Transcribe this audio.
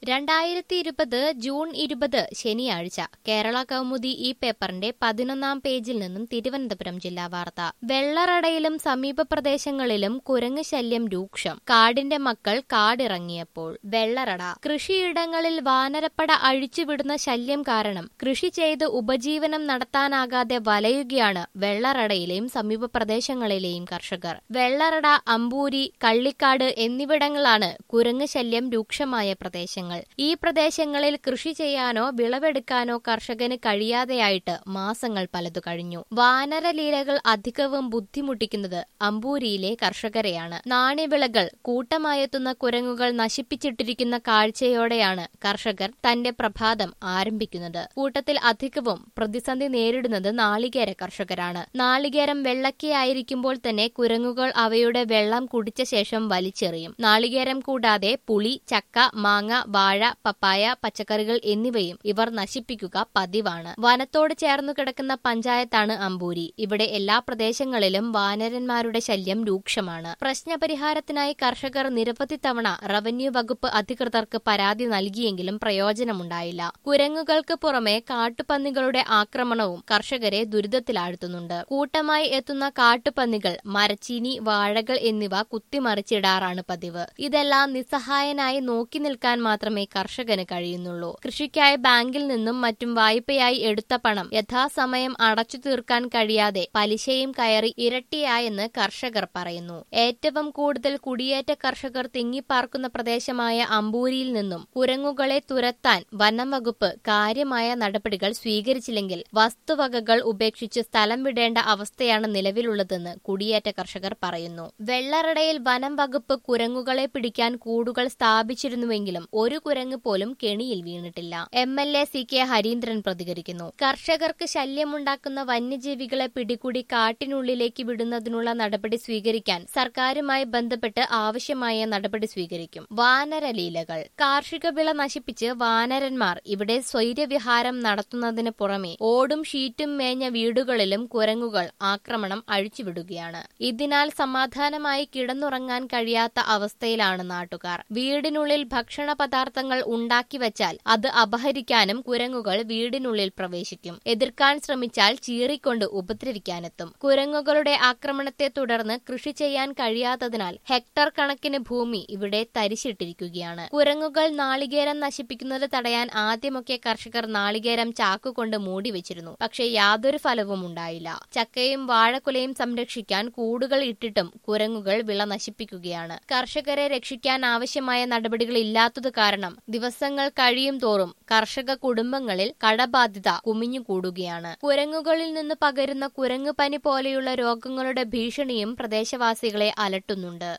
രണ്ടായിരത്തി ഇരുപത് ജൂൺ ഇരുപത് ശനിയാഴ്ച കേരള കൗമുദി ഈ പേപ്പറിന്റെ പതിനൊന്നാം പേജിൽ നിന്നും തിരുവനന്തപുരം ജില്ലാ വാർത്ത വെള്ളറടയിലും സമീപ പ്രദേശങ്ങളിലും കുരങ്ങ് ശല്യം രൂക്ഷം കാടിന്റെ മക്കൾ കാടിറങ്ങിയപ്പോൾ വെള്ളറട കൃഷിയിടങ്ങളിൽ വാനരപ്പട അഴിച്ചുവിടുന്ന ശല്യം കാരണം കൃഷി ചെയ്ത് ഉപജീവനം നടത്താനാകാതെ വലയുകയാണ് വെള്ളറടയിലെയും സമീപ പ്രദേശങ്ങളിലെയും കർഷകർ വെള്ളറട അമ്പൂരി കള്ളിക്കാട് എന്നിവിടങ്ങളാണ് കുരങ്ങ് ശല്യം രൂക്ഷമായ പ്രദേശങ്ങൾ ഈ പ്രദേശങ്ങളിൽ കൃഷി ചെയ്യാനോ വിളവെടുക്കാനോ കർഷകന് കഴിയാതെയായിട്ട് മാസങ്ങൾ പലതു കഴിഞ്ഞു വാനരലീലകൾ അധികവും ബുദ്ധിമുട്ടിക്കുന്നത് അമ്പൂരിയിലെ കർഷകരെയാണ് നാണ്യവിളകൾ കൂട്ടമായെത്തുന്ന കുരങ്ങുകൾ നശിപ്പിച്ചിട്ടിരിക്കുന്ന കാഴ്ചയോടെയാണ് കർഷകർ തന്റെ പ്രഭാതം ആരംഭിക്കുന്നത് കൂട്ടത്തിൽ അധികവും പ്രതിസന്ധി നേരിടുന്നത് നാളികേര കർഷകരാണ് നാളികേരം വെള്ളക്കയായിരിക്കുമ്പോൾ തന്നെ കുരങ്ങുകൾ അവയുടെ വെള്ളം കുടിച്ച ശേഷം വലിച്ചെറിയും നാളികേരം കൂടാതെ പുളി ചക്ക മാങ്ങ വാഴ പപ്പായ പച്ചക്കറികൾ എന്നിവയും ഇവർ നശിപ്പിക്കുക പതിവാണ് വനത്തോട് ചേർന്നു കിടക്കുന്ന പഞ്ചായത്താണ് അമ്പൂരി ഇവിടെ എല്ലാ പ്രദേശങ്ങളിലും വാനരന്മാരുടെ ശല്യം രൂക്ഷമാണ് പ്രശ്നപരിഹാരത്തിനായി കർഷകർ നിരവധി തവണ റവന്യൂ വകുപ്പ് അധികൃതർക്ക് പരാതി നൽകിയെങ്കിലും പ്രയോജനമുണ്ടായില്ല കുരങ്ങുകൾക്ക് പുറമെ കാട്ടുപന്നികളുടെ ആക്രമണവും കർഷകരെ ദുരിതത്തിലാഴ്ത്തുന്നുണ്ട് കൂട്ടമായി എത്തുന്ന കാട്ടുപന്നികൾ മരച്ചീനി വാഴകൾ എന്നിവ കുത്തിമറിച്ചിടാറാണ് പതിവ് ഇതെല്ലാം നിസ്സഹായനായി നോക്കി നിൽക്കാൻ മാത്രമേ കർഷകന് കഴിയുന്നുള്ളൂ കൃഷിക്കായി ബാങ്കിൽ നിന്നും മറ്റും വായ്പയായി എടുത്ത പണം യഥാസമയം അടച്ചു തീർക്കാൻ കഴിയാതെ പലിശയും കയറി ഇരട്ടിയായെന്ന് കർഷകർ പറയുന്നു ഏറ്റവും കൂടുതൽ കുടിയേറ്റ കർഷകർ തിങ്ങിപ്പാർക്കുന്ന പ്രദേശമായ അമ്പൂരിയിൽ നിന്നും കുരങ്ങുകളെ തുരത്താൻ വനം വകുപ്പ് കാര്യമായ നടപടികൾ സ്വീകരിച്ചില്ലെങ്കിൽ വസ്തുവകകൾ ഉപേക്ഷിച്ച് സ്ഥലം വിടേണ്ട അവസ്ഥയാണ് നിലവിലുള്ളതെന്ന് കുടിയേറ്റ കർഷകർ പറയുന്നു വെള്ളറടയിൽ വനം വകുപ്പ് കുരങ്ങുകളെ പിടിക്കാൻ കൂടുകൾ സ്ഥാപിച്ചിരുന്നുവെങ്കിലും ഒരു കുരങ്ങ് പോലും കെണിയിൽ വീണിട്ടില്ല M L A C K Harindran പ്രതികരിക്കുന്നു കർഷകർക്ക് ശല്യമുണ്ടാക്കുന്ന വന്യജീവികളെ പിടികൂടി കാട്ടിനുള്ളിലേക്ക് വിടുന്നതിനുള്ള നടപടി സ്വീകരിക്കാൻ സർക്കാരുമായി ബന്ധപ്പെട്ട് ആവശ്യമായ നടപടി സ്വീകരിക്കും വാനരലീലകൾ കാർഷിക വിള നശിപ്പിച്ച് വാനരന്മാർ ഇവിടെ സ്വൈര്യവിഹാരം നടത്തുന്നതിന് പുറമെ ഓടും ഷീറ്റും മേഞ്ഞ വീടുകളിലും കുരങ്ങുകൾ ആക്രമണം അഴിച്ചുവിടുകയാണ് ഇതിനാൽ സമാധാനമായി കിടന്നുറങ്ങാൻ കഴിയാത്ത അവസ്ഥയിലാണ് നാട്ടുകാർ വീടിനുള്ളിൽ ഭക്ഷണ പദാർത്ഥങ്ങൾ ഉണ്ടാക്കി വച്ചാൽ അത് അപഹരിക്കാനും കുരങ്ങുകൾ വീടിനുള്ളിൽ പ്രവേശിക്കും എതിർക്കാൻ ശ്രമിച്ചാൽ ചീറിക്കൊണ്ട് ഉപദ്രവിക്കാനെത്തും കുരങ്ങുകളുടെ ആക്രമണത്തെ തുടർന്ന് കൃഷി ചെയ്യാൻ കഴിയാത്തതിനാൽ ഹെക്ടർ കണക്കിന് ഭൂമി ഇവിടെ തരിശിട്ടിരിക്കുകയാണ് കുരങ്ങുകൾ നാളികേരം നശിപ്പിക്കുന്നത് തടയാൻ ആദ്യമൊക്കെ കർഷകർ നാളികേരം ചാക്കുകൊണ്ട് മൂടി വെച്ചിരുന്നു പക്ഷേ യാതൊരു ഫലവും ഉണ്ടായില്ല ചക്കയും വാഴക്കുലയും സംരക്ഷിക്കാൻ കൂടുകൾ ഇട്ടിട്ടും കുരങ്ങുകൾ വിള നശിപ്പിക്കുകയാണ് കർഷകരെ രക്ഷിക്കാൻ ആവശ്യമായ നടപടികൾ ഇല്ലാത്തത് കാരണം ദിവസങ്ങൾ കഴിയും തോറും കർഷക കുടുംബങ്ങളിൽ കടബാധ്യത കുമിഞ്ഞുകൂടുകയാണ് കുരങ്ങുകളിൽ നിന്ന് പകരുന്ന കുരങ്ങുപനി പോലെയുള്ള രോഗങ്ങളുടെ ഭീഷണിയും പ്രദേശവാസികളെ അലട്ടുന്നുണ്ട്